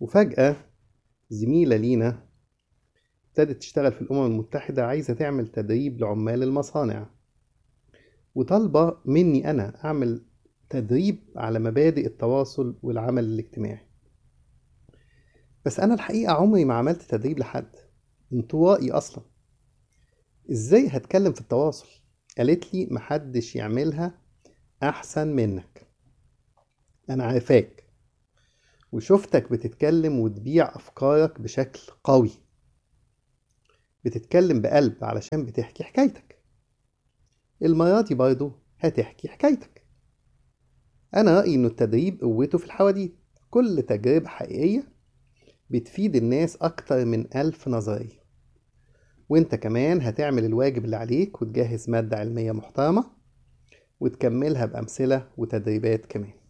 وفجأة زميلة لينا ابتدت تشتغل في الأمم المتحدة عايزة تعمل تدريب لعمال المصانع وطالبة مني أنا أعمل تدريب على مبادئ التواصل والعمل الاجتماعي بس أنا الحقيقة عمري ما عملت تدريب لحد انطوائي أصلا إزاي هتكلم في التواصل قالت لي محدش يعملها أحسن منك أنا عارفاك وشفتك بتتكلم وتبيع أفكارك بشكل قوي بتتكلم بقلب علشان بتحكي حكايتك المرة دي برضه هتحكي حكايتك أنا رأيي إنه التدريب قوته في الحواديت كل تجربة حقيقية بتفيد الناس أكتر من ألف نظرية وانت كمان هتعمل الواجب اللي عليك وتجهز مادة علمية محترمة وتكملها بأمثلة وتدريبات كمان